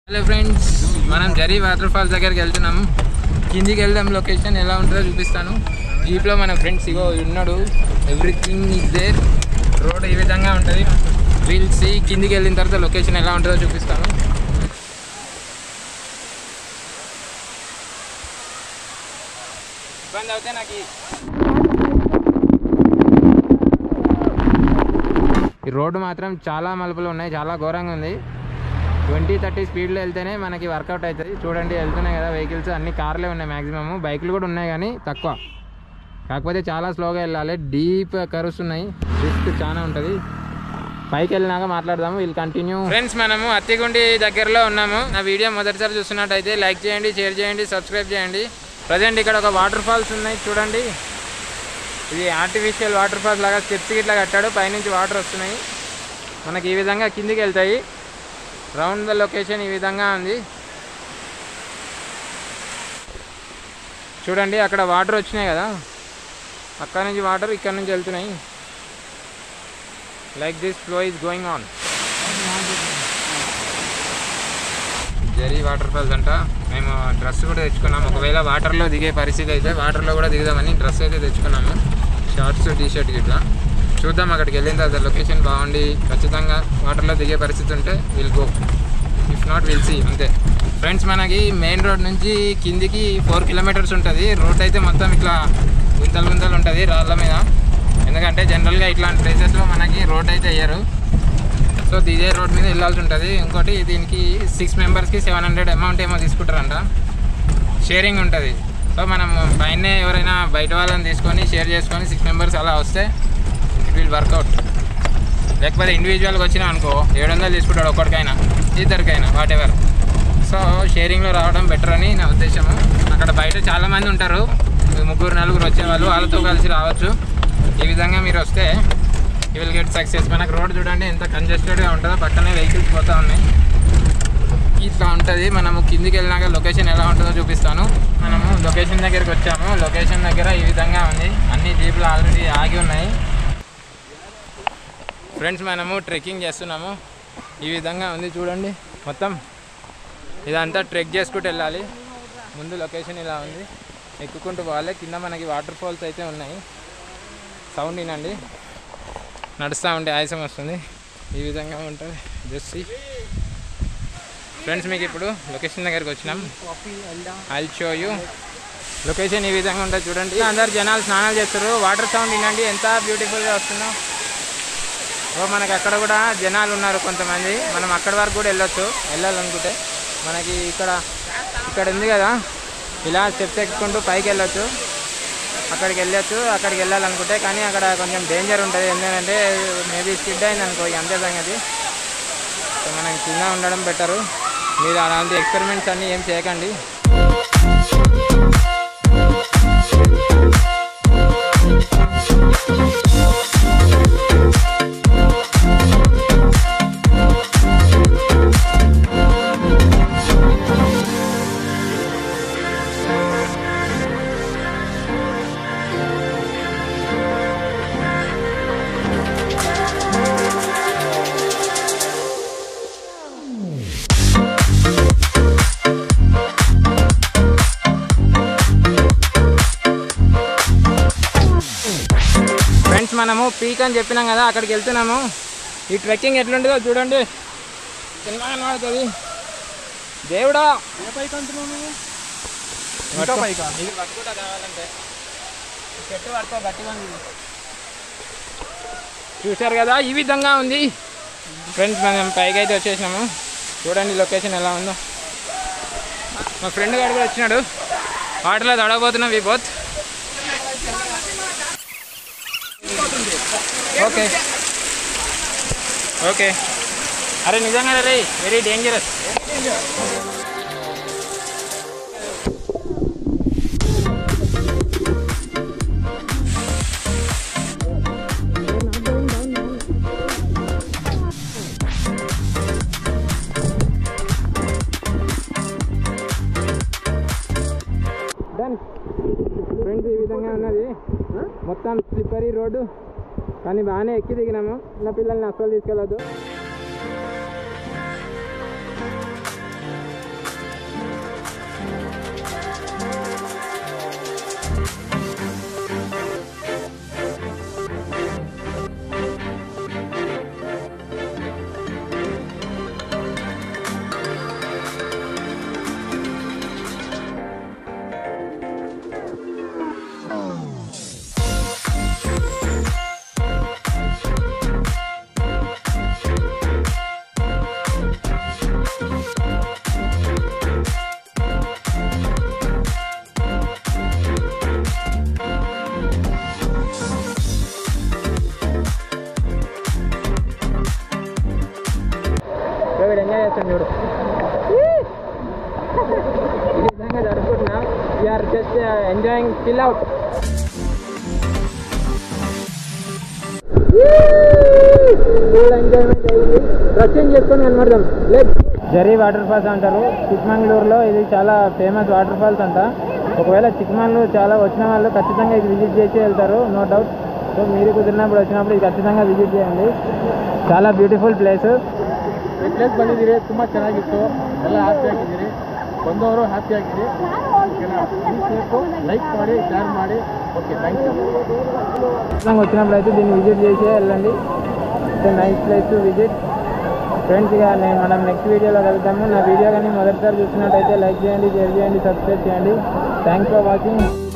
Hello friends మనం zari water falls దగ్గరికి వెళ్తున్నాము కిందికి వెళ్దాం లొకేషన్ ఎలా ఉంటుందో చూపిస్తాను జీప్లో మన ఫ్రెండ్స్ ఇగో ఉన్నాడు ఎవ్రీథింగ్ ఇస్ దేర్ రోడ్ ఈ విధంగా ఉంటుంది వీల్స్ కిందికి వెళ్ళిన తర్వాత లొకేషన్ ఎలా ఉంటుందో చూపిస్తాను ఇబ్బంది అవుతే నాకు ఈ- ఈ రోడ్డు మాత్రం చాలా మలుపులు ఉన్నాయి చాలా ఘోరంగా ఉంది ట్వంటీ థర్టీ స్పీడ్లో వెళ్తేనే మనకి వర్కౌట్ అవుతుంది చూడండి వెళ్తున్నాయి కదా వెహికల్స్ అన్ని కార్లే ఉన్నాయి మ్యాక్సిమమ్ బైకులు కూడా ఉన్నాయి కానీ తక్కువ కాకపోతే చాలా స్లోగా వెళ్ళాలి డీప్ కర్వ్స్ ఉన్నాయి రిస్క్ చాలా ఉంటుంది పైకి వెళ్ళినాక మాట్లాడదాము వీళ్ళు కంటిన్యూ ఫ్రెండ్స్ మనము అత్తిగుండి దగ్గరలో ఉన్నాము నా వీడియో మొదటిసారి చూస్తున్నట్టయితే లైక్ చేయండి షేర్ చేయండి సబ్స్క్రైబ్ చేయండి ప్రజెంట్ ఇక్కడ ఒక వాటర్ ఫాల్స్ ఉన్నాయి చూడండి ఇది ఆర్టిఫిషియల్ వాటర్ ఫాల్స్ లాగా స్టెప్స్ ఇట్లా కట్టాడు పైనుంచి వాటర్ వస్తున్నాయి మనకి ఈ విధంగా కిందికి వెళ్తాయి రౌండ్ ద లొకేషన్ ఈ విధంగా ఉంది చూడండి అక్కడ వాటర్ వచ్చినాయి కదా అక్కడ నుంచి వాటర్ ఇక్కడ నుంచి వెళ్తున్నాయి like this flow is going on Jhari water falls అంట మేము డ్రెస్ కూడా తెచ్చుకున్నాము ఒకవేళ వాటర్లో దిగే పరిస్థితి అయితే వాటర్లో కూడా దిగుదామని డ్రెస్ అయితే తెచ్చుకున్నాము షార్ట్స్ టీ షర్ట్ ఇట్లా చూద్దాం అక్కడికి వెళ్ళిన తర్వాత లొకేషన్ బాగుండి ఖచ్చితంగా వాటర్లో దిగే పరిస్థితి ఉంటే will go if not will see అంతే ఫ్రెండ్స్ మనకి మెయిన్ రోడ్ నుంచి కిందికి ఫోర్ కిలోమీటర్స్ ఉంటుంది రోడ్ అయితే మొత్తం ఇట్లా గుంతలు గుంతలు ఉంటుంది రాళ్ళ మీద ఎందుకంటే జనరల్గా ఇట్లాంటి ప్లేసెస్లో మనకి రోడ్ అయితే వేయరు సో ఇదే రోడ్ మీద వెళ్ళాల్సి ఉంటుంది ఇంకోటి దీనికి సిక్స్ మెంబర్స్కి సెవెన్ హండ్రెడ్ అమౌంట్ ఏమో తీసుకుంటారంట షేరింగ్ ఉంటుంది సో మనం పైన ఎవరైనా బయట వాళ్ళని తీసుకొని షేర్ చేసుకొని సిక్స్ మెంబర్స్ అలా వస్తే ఇట్ విల్ వర్కౌట్ లేకపోతే ఇండివిజువల్గా వచ్చినా అనుకో ఏడు వందలు తీసుకుంటాడు ఒక్కడికైనా ఇద్దరికైనా వాట్ ఎవర్ సో షేరింగ్లో రావడం బెటర్ అని నా ఉద్దేశము అక్కడ బయట చాలామంది ఉంటారు ముగ్గురు నలుగురు వచ్చే వాళ్ళు వాళ్ళతో కలిసి రావచ్చు ఈ విధంగా మీరు వస్తే యూ విల్ గెట్ సక్సెస్ మనకు రోడ్ చూడండి ఎంత కంజెస్టెడ్గా ఉంటుందో పక్కనే వెహికల్స్ పోతూ ఉన్నాయి ఇట్లా ఉంటుంది మనము కిందికి వెళ్ళినాక లొకేషన్ ఎలా ఉంటుందో చూపిస్తాను మనము లొకేషన్ దగ్గరికి వచ్చాము లొకేషన్ దగ్గర ఈ విధంగా ఉంది అన్ని జీపులు ఆల్రెడీ ఆగి ఉన్నాయి ఫ్రెండ్స్ మనము ట్రెక్కింగ్ చేస్తున్నాము ఈ విధంగా ఉంది చూడండి మొత్తం ఇదంతా ట్రెక్ చేసుకుంటూ వెళ్ళాలి ముందు లొకేషన్ ఇలా ఉంది ఎక్కుకుంటూ పోవాలి కింద మనకి వాటర్ ఫాల్స్ అయితే ఉన్నాయి సౌండ్ వినండి నడుస్తూ ఉంటే ఆయాసం వస్తుంది ఈ విధంగా ఉంటుంది జస్ట్ ఫ్రెండ్స్ మీకు ఇప్పుడు లొకేషన్ దగ్గరికి వచ్చినాం ఐ షో యూ లొకేషన్ ఈ విధంగా ఉంటుంది చూడండి అందరు జనాలు స్నానాలు చేస్తారు వాటర్ సౌండ్ వినండి ఎంత బ్యూటిఫుల్గా వస్తుందో ఓ మనకి అక్కడ కూడా జనాలు ఉన్నారు కొంతమంది మనం అక్కడి వరకు కూడా వెళ్ళొచ్చు వెళ్ళాలనుకుంటే మనకి ఇక్కడ ఇక్కడ ఉంది కదా ఇలా స్టెప్స్ ఎక్కుకుంటూ పైకి వెళ్ళొచ్చు అక్కడికి వెళ్ళొచ్చు అక్కడికి వెళ్ళాలనుకుంటే కానీ అక్కడ కొంచెం డేంజర్ ఉంటుంది ఎందుకంటే మేబీ స్కిడ్ అయింది అనుకో ఇక అంతే సంగతి సో మనం కింద ఉండడం బెటరు మీరు అలాంటి ఎక్స్పెరిమెంట్స్ అన్నీ ఏం చేయకండి ఫ్రెండ్స్ మనము పీక్ అని చెప్పినాం కదా అక్కడికి వెళ్తున్నాము ఈ ట్రెక్కింగ్ ఎట్లుంటుందో చూడండి సినిమా కనబడుతుంది దేవుడా ఏ పైకి అంటున్నావు నువ్వు ఇంకా పైకా? ఇది పట్టుకుంటా కావాలంటే ఈ చెట్టు పట్టుకో గట్టిగా ఉంది చూశారు కదా ఈ విధంగా ఉంది ఫ్రెండ్స్ మనం పైకి అయితే వచ్చేసినాము చూడండి లొకేషన్ ఎలా ఉందో మా ఫ్రెండ్ గారు కూడా వచ్చినాడు వాటర్లో తడవబోతున్నాం వి బోత్ ఓకే ఓకే అరే నిజంగా రే వెరీ డేంజరస్ డన్ ఫ్రెండ్స్ ఈ విధంగా ఉన్నది మొత్తం స్లిప్పరీ రోడ్డు కానీ బాగానే ఎక్కి దిగినాము చిన్న పిల్లల్ని అస్సలు తీసుకెళ్ళొద్దు just enjoying chill out full enjoyment అయ్యింది డ్రెస్ చేంజ్ చేసుకొని కనబడదాం లెట్ జరీ వాటర్ ఫాల్స్ అంటారు చిక్మంగళూరులో ఇది చాలా ఫేమస్ వాటర్ ఫాల్స్ అంట ఒకవేళ చిక్మంగళూరు చాలా వచ్చిన వాళ్ళు ఖచ్చితంగా ఇది విజిట్ చేసి వెళ్తారు నో డౌట్ సో మీరు కుదిరినప్పుడు వచ్చినప్పుడు ఇది ఖచ్చితంగా విజిట్ చేయండి చాలా ಬ್ಯೂಟಿಫುಲ್ ಪ್ಲೇಸ್ ಈ ಪ್ಲೇಸ್ ಬಂದಿದ್ದೀರಿ ತುಂಬ ಚೆನ್ನಾಗಿತ್ತು ಎಲ್ಲ ಹ್ಯಾಪಿ ಆಗಿದ್ದೀರಿ ಬಂದವರು ಹ್ಯಾಪಿ ಆಗಿರಿ ಲೈಕ್ ಮಾಡಿ ಶೇರ್ ಮಾಡಿ ಓಕೆ ಥ್ಯಾಂಕ್ ಯು ఖచ్చితంగా వచ్చినప్పుడు అయితే దీన్ని విజిట్ చేసి వెళ్ళండి it's nice place to visit friends ఇక నేను మనం నెక్స్ట్ వీడియోలో కలుద్దాము నా వీడియో కానీ మొదటిసారి చూసినట్టయితే లైక్ చేయండి షేర్ చేయండి సబ్స్క్రైబ్ చేయండి థ్యాంక్స్ ఫర్ వాచింగ్